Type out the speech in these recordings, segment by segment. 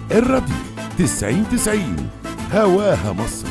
الراديو تسعين تسعين هواها مصر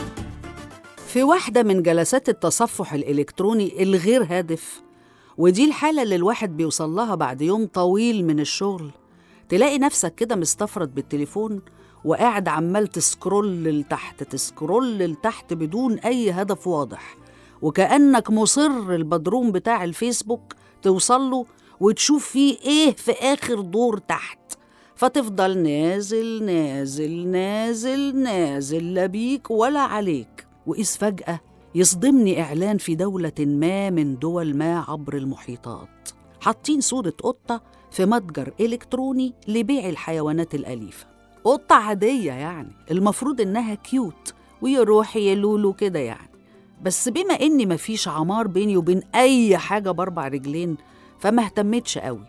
في واحدة من جلسات التصفح الإلكتروني الغير هادف ودي الحالة اللي الواحد بيوصل لها بعد يوم طويل من الشغل تلاقي نفسك كده مستفرد بالتليفون وقاعد عمال تسكرول لتحت تسكرول لتحت بدون أي هدف واضح وكأنك مصر البدروم بتاع الفيسبوك توصل له وتشوف فيه إيه في آخر دور تحت فتفضل نازل نازل نازل نازل لا بيك ولا عليك وإذ فجأة يصدمني إعلان في دولة ما من دول ما عبر المحيطات حاطين صورة قطة في متجر إلكتروني لبيع الحيوانات الأليفة قطة عادية يعني المفروض إنها كيوت ويروح يلولو كده يعني بس بما إني مفيش عمار بيني وبين أي حاجة بأربع رجلين فما اهتمتش قوي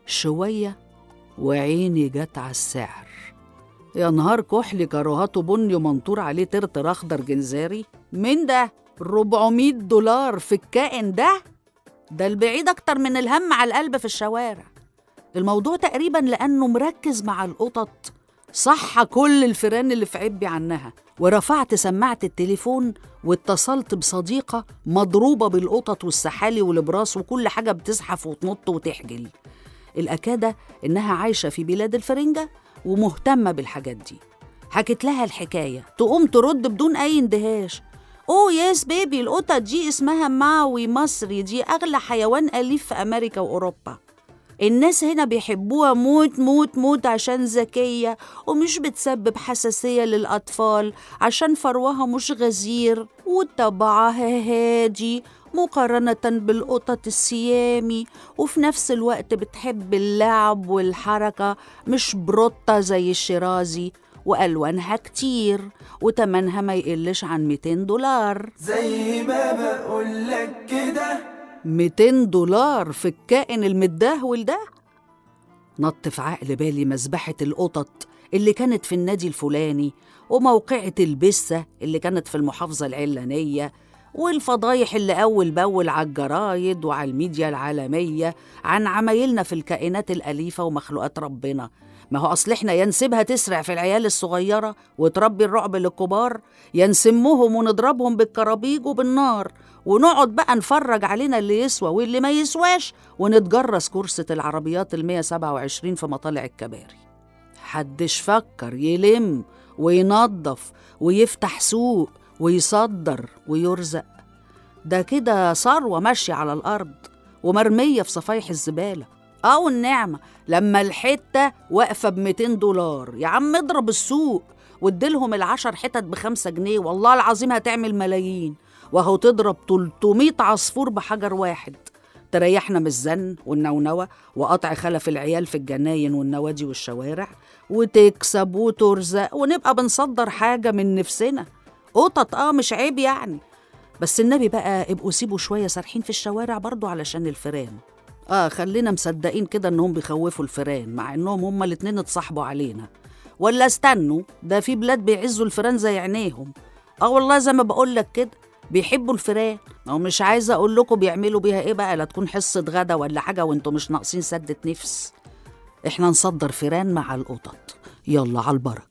شوية وعيني جت على السعر يا نهار كحلي كراهاته بني ومنطور عليه ترتر اخضر جنزاري من ده 400 دولار في الكائن ده ده البعيد اكتر من الهم على القلب في الشوارع الموضوع تقريبا لانه مركز مع القطط صح كل الفيران اللي في عبي عنها ورفعت سماعة التليفون واتصلت بصديقة مضروبة بالقطط والسحالي والبراس وكل حاجة بتزحف وتنط وتحجل الأكادة إنها عايشة في بلاد الفرنجة ومهتمة بالحاجات دي حكت لها الحكاية تقوم ترد بدون أي اندهاش أوه يس بيبي القطة دي اسمها ماوي مصري دي أغلى حيوان أليف في أمريكا وأوروبا الناس هنا بيحبوها موت موت موت عشان ذكية ومش بتسبب حساسية للأطفال عشان فروها مش غزير وطبعها هادي مقارنة بالقطط السيامي وفي نفس الوقت بتحب اللعب والحركة مش بروتة زي الشيرازي وألوانها كتير وتمنها ما يقلش عن 200 دولار زي ما بقولك كده 200 دولار في الكائن المتدهول ده نط في عقل بالي مذبحة القطط اللي كانت في النادي الفلاني وموقعة البسة اللي كانت في المحافظة العلانية والفضايح اللي أول بأول على الجرايد وعلى الميديا العالمية عن عمايلنا في الكائنات الأليفة ومخلوقات ربنا ما هو أصل إحنا يا نسيبها تسرع في العيال الصغيرة وتربي الرعب للكبار يا نسمهم ونضربهم بالكرابيج وبالنار ونقعد بقى نفرج علينا اللي يسوى واللي ما يسواش ونتجرس كرسة العربيات ال 127 في مطالع الكباري حدش فكر يلم وينظف ويفتح سوق ويصدر ويرزق ده كده ثروة ماشية على الأرض ومرمية في صفايح الزبالة أو النعمة لما الحتة واقفة ب 200 دولار يا عم اضرب السوق واديلهم العشر حتت بخمسة جنيه والله العظيم هتعمل ملايين وهو تضرب 300 عصفور بحجر واحد تريحنا من الزن والنونوة وقطع خلف العيال في الجناين والنوادي والشوارع وتكسب وترزق ونبقى بنصدر حاجة من نفسنا قطط اه مش عيب يعني بس النبي بقى ابقوا سيبوا شوية سارحين في الشوارع برضو علشان الفيران اه خلينا مصدقين كده انهم بيخوفوا الفيران مع انهم هما الاتنين اتصاحبوا علينا ولا استنوا ده في بلاد بيعزوا الفيران زي عينيهم اه والله زي ما بقول لك كده بيحبوا الفيران او مش عايزه اقول لكم بيعملوا بيها ايه بقى لا تكون حصه غدا ولا حاجه وانتوا مش ناقصين سدة نفس احنا نصدر فيران مع القطط يلا على البركه